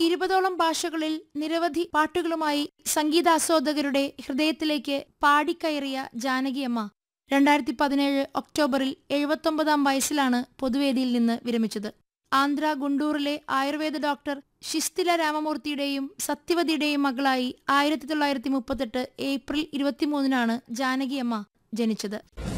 ഇരുപതോളം ഭാഷകളിൽ നിരവധി പാട്ടുകളുമായി സംഗീതാസ്വാദകരുടെ ഹൃദയത്തിലേക്ക് പാടിക്കയറിയ ജാനകിയമ്മ രണ്ടായിരത്തി പതിനേഴ് ഒക്ടോബറിൽ എഴുപത്തൊമ്പതാം വയസ്സിലാണ് പൊതുവേദിയിൽ നിന്ന് വിരമിച്ചത് ആന്ധ്ര ഗുണ്ടൂറിലെ ആയുർവേദ ഡോക്ടർ ശിസ്തില രാമമൂർത്തിയുടെയും സത്യവതിയുടെയും മകളായി ആയിരത്തി തൊള്ളായിരത്തി മുപ്പത്തെട്ട് ഏപ്രിൽ ഇരുപത്തിമൂന്നിനാണ് ജാനകിയമ്മ ജനിച്ചത്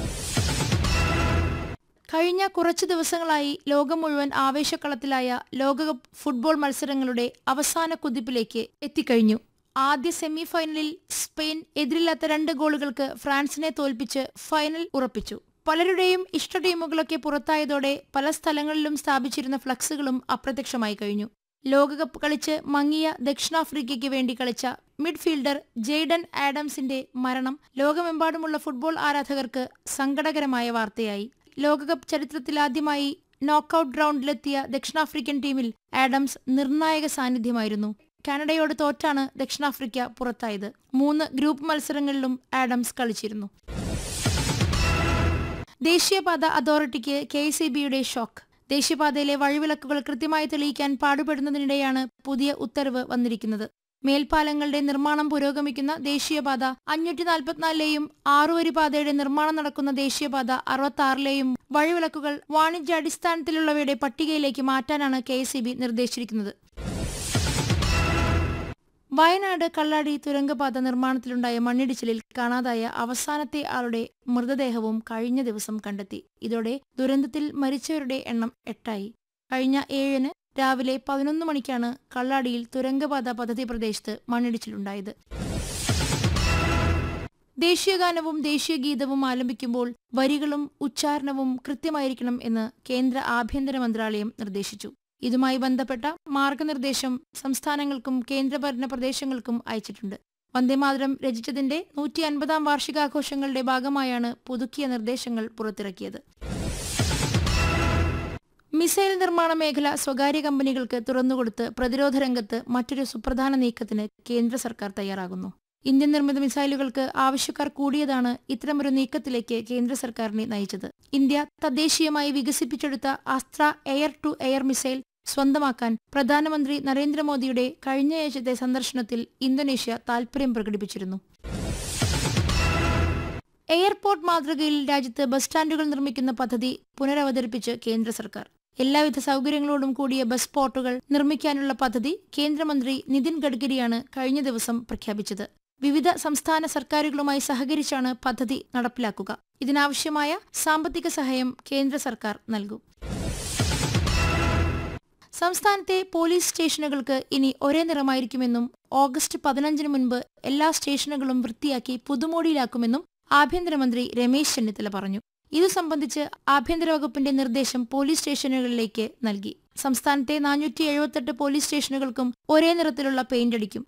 കഴിഞ്ഞ കുറച്ചു ദിവസങ്ങളായി ലോകം മുഴുവൻ ആവേശക്കളത്തിലായ ലോകകപ്പ് ഫുട്ബോൾ മത്സരങ്ങളുടെ അവസാന കുതിപ്പിലേക്ക് എത്തിക്കഴിഞ്ഞു ആദ്യ സെമി ഫൈനലിൽ സ്പെയിൻ എതിരില്ലാത്ത രണ്ട് ഗോളുകൾക്ക് ഫ്രാൻസിനെ തോൽപ്പിച്ച് ഫൈനൽ ഉറപ്പിച്ചു പലരുടെയും ഇഷ്ട ടീമുകളൊക്കെ പുറത്തായതോടെ പല സ്ഥലങ്ങളിലും സ്ഥാപിച്ചിരുന്ന ഫ്ലക്സുകളും അപ്രത്യക്ഷമായി കഴിഞ്ഞു ലോകകപ്പ് കളിച്ച് മങ്ങിയ ദക്ഷിണാഫ്രിക്കയ്ക്ക് വേണ്ടി കളിച്ച മിഡ്ഫീൽഡർ ജെയ്ഡൻ ആഡംസിന്റെ മരണം ലോകമെമ്പാടുമുള്ള ഫുട്ബോൾ ആരാധകർക്ക് സങ്കടകരമായ വാർത്തയായി ലോകകപ്പ് ചരിത്രത്തിലാദ്യമായി നോക്കൌട്ട് റൗണ്ടിലെത്തിയ ദക്ഷിണാഫ്രിക്കൻ ടീമിൽ ആഡംസ് നിർണായക സാന്നിധ്യമായിരുന്നു കാനഡയോട് തോറ്റാണ് ദക്ഷിണാഫ്രിക്ക പുറത്തായത് മൂന്ന് ഗ്രൂപ്പ് മത്സരങ്ങളിലും ആഡംസ് കളിച്ചിരുന്നു ദേശീയപാത അതോറിറ്റിക്ക് കെ സി ബിയുടെ ഷോക്ക് ദേശീയപാതയിലെ വഴിവിളക്കുകൾ കൃത്യമായി തെളിയിക്കാൻ പാടുപെടുന്നതിനിടെയാണ് പുതിയ ഉത്തരവ് വന്നിരിക്കുന്നത് മേൽപ്പാലങ്ങളുടെ നിർമ്മാണം പുരോഗമിക്കുന്ന ദേശീയപാത അഞ്ഞൂറ്റി നാൽപ്പത്തിനാലിലെയും ആറുവരി പാതയുടെ നിർമ്മാണം നടക്കുന്ന ദേശീയപാത അറുപത്തി വഴിവിളക്കുകൾ വാണിജ്യാടിസ്ഥാനത്തിലുള്ളവയുടെ പട്ടികയിലേക്ക് മാറ്റാനാണ് കെ നിർദ്ദേശിച്ചിരിക്കുന്നത് വയനാട് കള്ളാടി തുരങ്കപാത നിർമ്മാണത്തിലുണ്ടായ മണ്ണിടിച്ചിലിൽ കാണാതായ അവസാനത്തെ ആളുടെ മൃതദേഹവും കഴിഞ്ഞ ദിവസം കണ്ടെത്തി ഇതോടെ ദുരന്തത്തിൽ മരിച്ചവരുടെ എണ്ണം എട്ടായി കഴിഞ്ഞ ഏഴിന് രാവിലെ പതിനൊന്ന് മണിക്കാണ് കള്ളാടിയിൽ തുരങ്കപാത പദ്ധതി പ്രദേശത്ത് മണ്ണിടിച്ചിലുണ്ടായത് ദേശീയഗാനവും ദേശീയ ഗീതവും ആലപിക്കുമ്പോൾ വരികളും ഉച്ചാരണവും കൃത്യമായിരിക്കണം എന്ന് കേന്ദ്ര ആഭ്യന്തര മന്ത്രാലയം നിർദ്ദേശിച്ചു ഇതുമായി ബന്ധപ്പെട്ട മാർഗനിർദ്ദേശം സംസ്ഥാനങ്ങൾക്കും കേന്ദ്രഭരണ പ്രദേശങ്ങൾക്കും അയച്ചിട്ടുണ്ട് വന്ദേമാതരം രചിച്ചതിന്റെ നൂറ്റി അൻപതാം വാർഷികാഘോഷങ്ങളുടെ ഭാഗമായാണ് പുതുക്കിയ നിർദ്ദേശങ്ങൾ പുറത്തിറക്കിയത് മിസൈൽ നിർമ്മാണ മേഖല സ്വകാര്യ കമ്പനികൾക്ക് തുറന്നുകൊടുത്ത് പ്രതിരോധ രംഗത്ത് മറ്റൊരു സുപ്രധാന നീക്കത്തിന് കേന്ദ്ര സർക്കാർ തയ്യാറാകുന്നു ഇന്ത്യൻ നിർമ്മിത മിസൈലുകൾക്ക് ആവശ്യക്കാർ കൂടിയതാണ് ഇത്തരമൊരു നീക്കത്തിലേക്ക് കേന്ദ്ര സർക്കാരിനെ നയിച്ചത് ഇന്ത്യ തദ്ദേശീയമായി വികസിപ്പിച്ചെടുത്ത Astra air to air missile സ്വന്തമാക്കാൻ പ്രധാനമന്ത്രി നരേന്ദ്രമോദിയുടെ കഴിഞ്ഞയാഴ്ചത്തെ സന്ദർശനത്തിൽ ഇന്തോനേഷ്യ താൽപര്യം പ്രകടിപ്പിച്ചിരുന്നു എയർപോർട്ട് മാതൃകയിൽ രാജ്യത്ത് ബസ് സ്റ്റാൻഡുകൾ നിർമ്മിക്കുന്ന പദ്ധതി പുനരവതരിപ്പിച്ച് കേന്ദ്ര സർക്കാർ എല്ലാവിധ സൗകര്യങ്ങളോടും കൂടിയ ബസ് സ്പോട്ടുകൾ നിർമ്മിക്കാനുള്ള പദ്ധതി കേന്ദ്രമന്ത്രി നിതിൻ ഗഡ്കരിയാണ് കഴിഞ്ഞ ദിവസം പ്രഖ്യാപിച്ചത് വിവിധ സംസ്ഥാന സർക്കാരുകളുമായി സഹകരിച്ചാണ് പദ്ധതി നടപ്പിലാക്കുക ഇതിനാവശ്യമായ സാമ്പത്തിക സഹായം കേന്ദ്ര സർക്കാർ നൽകും സംസ്ഥാനത്തെ പോലീസ് സ്റ്റേഷനുകൾക്ക് ഇനി ഒരേ നിറമായിരിക്കുമെന്നും ഓഗസ്റ്റ് പതിനഞ്ചിന് മുൻപ് എല്ലാ സ്റ്റേഷനുകളും വൃത്തിയാക്കി പുതുമോടിയിലാക്കുമെന്നും ആഭ്യന്തരമന്ത്രി രമേശ് ചെന്നിത്തല പറഞ്ഞു ഇതു സംബന്ധിച്ച് ആഭ്യന്തര വകുപ്പിന്റെ നിർദ്ദേശം പോലീസ് സ്റ്റേഷനുകളിലേക്ക് നൽകി സംസ്ഥാനത്തെ നാനൂറ്റി എഴുപത്തെട്ട് പോലീസ് സ്റ്റേഷനുകൾക്കും ഒരേ നിറത്തിലുള്ള പെയിന്റ് അടിക്കും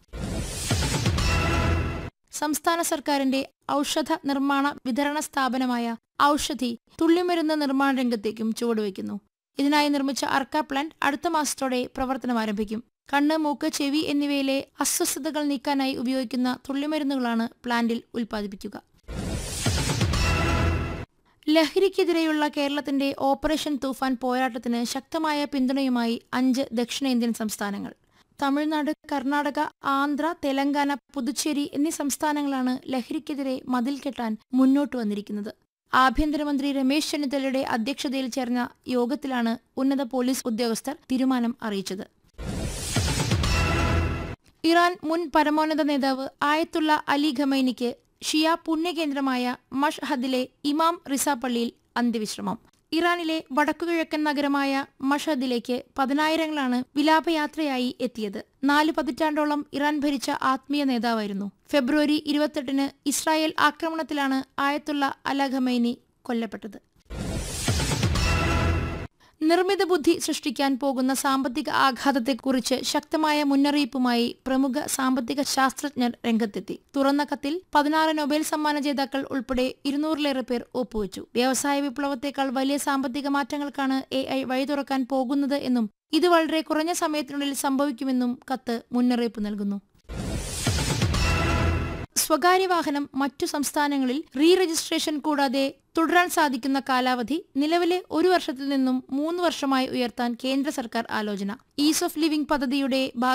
സംസ്ഥാന സർക്കാരിന്റെ ഔഷധ നിർമ്മാണ വിതരണ സ്ഥാപനമായ ഔഷധി തുള്ളിമരുന്ന് നിർമ്മാണ രംഗത്തേക്കും ചുവടുവയ്ക്കുന്നു ഇതിനായി നിർമ്മിച്ച അർക്ക പ്ലാന്റ് അടുത്ത മാസത്തോടെ പ്രവർത്തനം ആരംഭിക്കും കണ്ണ് മൂക്ക് ചെവി എന്നിവയിലെ അസ്വസ്ഥതകൾ നീക്കാനായി ഉപയോഗിക്കുന്ന തുള്ളിമരുന്നുകളാണ് പ്ലാന്റിൽ ഉൽപ്പാദിപ്പിക്കുക ലഹരിക്കെതിരെയുള്ള കേരളത്തിന്റെ ഓപ്പറേഷൻ തൂഫാൻ പോരാട്ടത്തിന് ശക്തമായ പിന്തുണയുമായി അഞ്ച് ദക്ഷിണേന്ത്യൻ സംസ്ഥാനങ്ങൾ തമിഴ്നാട് കർണാടക ആന്ധ്ര തെലങ്കാന പുതുച്ചേരി എന്നീ സംസ്ഥാനങ്ങളാണ് ലഹരിക്കെതിരെ മതിൽ കെട്ടാൻ മുന്നോട്ട് വന്നിരിക്കുന്നത് ആഭ്യന്തരമന്ത്രി രമേശ് ചെന്നിത്തലയുടെ അധ്യക്ഷതയിൽ ചേർന്ന യോഗത്തിലാണ് ഉന്നത പോലീസ് ഉദ്യോഗസ്ഥർ തീരുമാനം അറിയിച്ചത് ഇറാൻ മുൻ പരമോന്നത നേതാവ് ആയത്തുള്ള അലി ഖമൈനിക്ക് ഷിയ പുണ്യകേന്ദ്രമായ മഷ്ഹദിലെ ഇമാം റിസ പള്ളിയിൽ അന്ത്യവിശ്രമം ഇറാനിലെ വടക്കുകിഴക്കൻ നഗരമായ മഷദിലേക്ക് പതിനായിരങ്ങളാണ് വിലാപയാത്രയായി എത്തിയത് നാല് പതിറ്റാണ്ടോളം ഇറാൻ ഭരിച്ച ആത്മീയ നേതാവായിരുന്നു ഫെബ്രുവരി ഇരുപത്തെട്ടിന് ഇസ്രായേൽ ആക്രമണത്തിലാണ് ആയത്തുള്ള അല ഖമൈനി കൊല്ലപ്പെട്ടത് നിർമ്മിത ബുദ്ധി സൃഷ്ടിക്കാൻ പോകുന്ന സാമ്പത്തിക ആഘാതത്തെക്കുറിച്ച് ശക്തമായ മുന്നറിയിപ്പുമായി പ്രമുഖ സാമ്പത്തിക ശാസ്ത്രജ്ഞർ രംഗത്തെത്തി തുറന്ന കത്തിൽ പതിനാറ് നൊബേൽ സമ്മാന ജേതാക്കൾ ഉൾപ്പെടെ ഇരുന്നൂറിലേറെ പേർ ഒപ്പുവച്ചു വ്യവസായ വിപ്ലവത്തെക്കാൾ വലിയ സാമ്പത്തിക മാറ്റങ്ങൾക്കാണ് എ ഐ വഴി തുറക്കാൻ പോകുന്നത് എന്നും ഇത് വളരെ കുറഞ്ഞ സമയത്തിനുള്ളിൽ സംഭവിക്കുമെന്നും കത്ത് മുന്നറിയിപ്പ് നൽകുന്നു സ്വകാര്യ വാഹനം മറ്റു സംസ്ഥാനങ്ങളിൽ റീ രജിസ്ട്രേഷൻ കൂടാതെ തുടരാൻ സാധിക്കുന്ന കാലാവധി നിലവിലെ ഒരു വർഷത്തിൽ നിന്നും മൂന്ന് വർഷമായി ഉയർത്താൻ കേന്ദ്ര സർക്കാർ ആലോചന ഈസ് ഓഫ് ലിവിംഗ് പദ്ധതിയുടെ